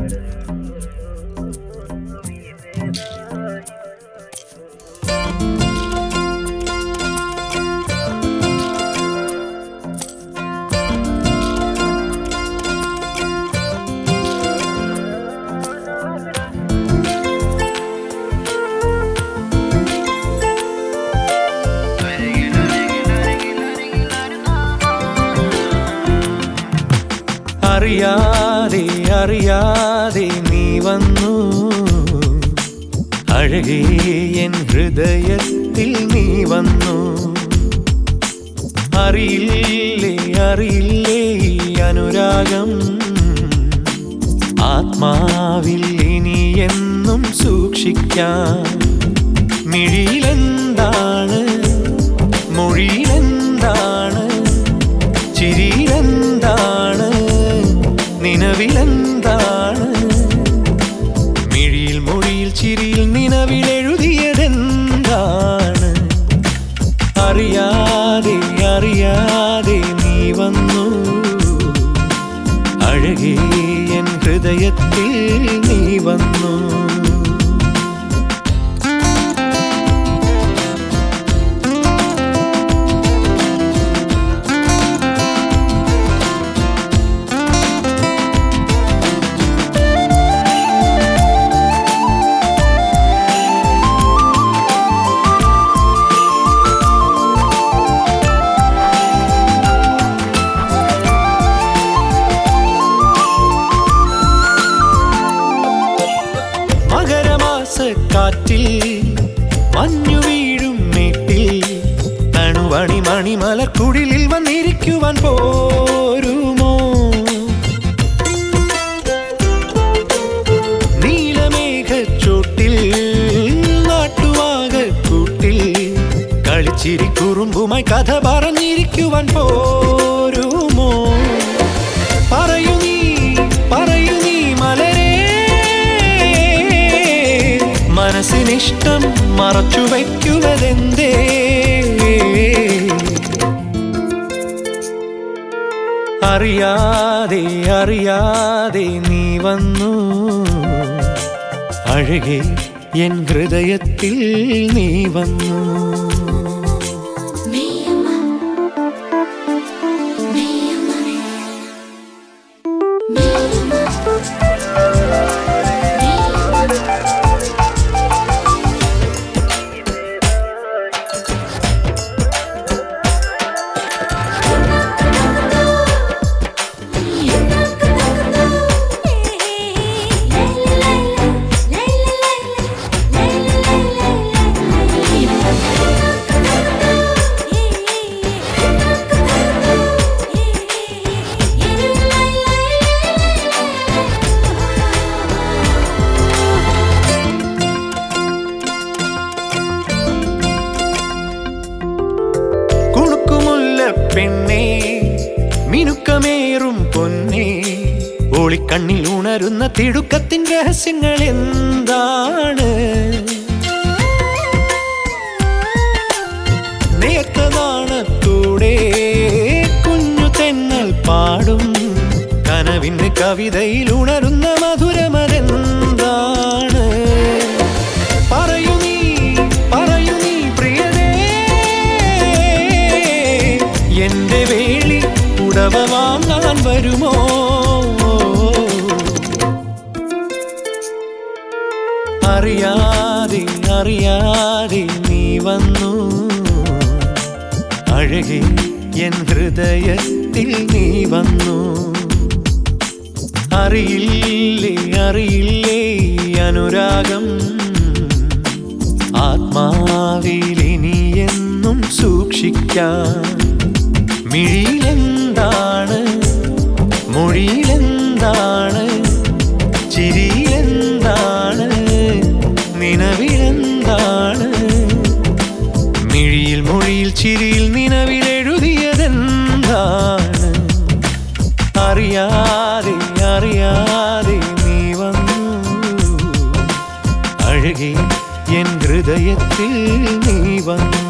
അറിയാതെ അറിയാതെ നീ വന്നു അഴകേ എൻ ഹൃദയത്തിൽ നീ വന്നു അറിയില്ലേ അറിയില്ലേ ഈ അനുരാഗം ആത്മാവിൽ ഇനി എന്നും സൂക്ഷിക്കാം മിഴിയിലെന്താണ് മൊഴിയിലെന്താണ് ചിരിയിലെന്താണ് നിലവിലെന്താണ് മിഴിയിൽ മൊഴിയിൽ ചിരിയിൽ നിലവിലെഴുതിയതെന്താണ് അറിയാതെ അറിയാതെ നീ വന്നു അഴകേ എൻ ഹൃദയത്തിൽ നീ വന്നു മകരമാസ കാറ്റിൽ മഞ്ഞു വീഴും മേട്ടിൽ തണുവണി മണിമലക്കുടിലിൽ വന്നിരിക്കുവാൻ പോരുമോ നീലമേഘച്ചോട്ടിൽ നാട്ടുവാകക്കൂട്ടിൽ കളിച്ചിരി കുറുമ്പുമായി കഥ പറഞ്ഞിരിക്കുവാൻ പോരുമോ പറയൂ നീ പറയൂ നീ മലരേ മനസ്സിനിഷ്ടം മറച്ചു വയ്ക്കുന്നതെന്തേ അറിയാതെ അറിയാതെ നീ വന്നു അഴകെ എൻ ഹൃദയത്തിൽ നീ വന്നു Me and my, me and my, me and my, me and my. കുണുക്കുമുല്ല പെണ്ണേ മിനുക്കമേറും പൊന്നേ ഒളിക്കണ്ണിൽ ഉണരുന്ന തിടുക്കത്തിൻ രഹസ്യങ്ങൾ എന്താണ് നേർത്തനാണത്തൂടെ കുഞ്ഞു തെന്നൽ പാടും കനവിന്റെ കവിതയിൽ ഉണരുന്ന മധുരമതെന്താണ് പറയൂ നീ പറയൂ നീ പ്രിയനേ എന്റെ വേളി ഉടവ വാങ്ങാൻ വരുമോ അറിയാതെ അറിയാതെ നീ വന്നു അഴകെ എൻ ഹൃദയത്തിൽ നീ വന്നു അറിയില്ലേ അറിയില്ലേ ഈ അനുരാഗം ആത്മാവിൽ ഇനി എന്നും സൂക്ഷിക്കാം മിഴിയിലെന്താണ് മൊഴിയിലെന്താണ് ചിരിയിലെന്താണ് നിലവിലെന്താണ് മിഴിയിൽ മൊഴിയിൽ ചിരിയിൽ നിലവിലെഴുതിയതെന്താണ് അറിയാതെ അറിയാതെ നീ വന്നു അഴകെ എൻ ഹൃദയത്തിൽ നീ വന്നു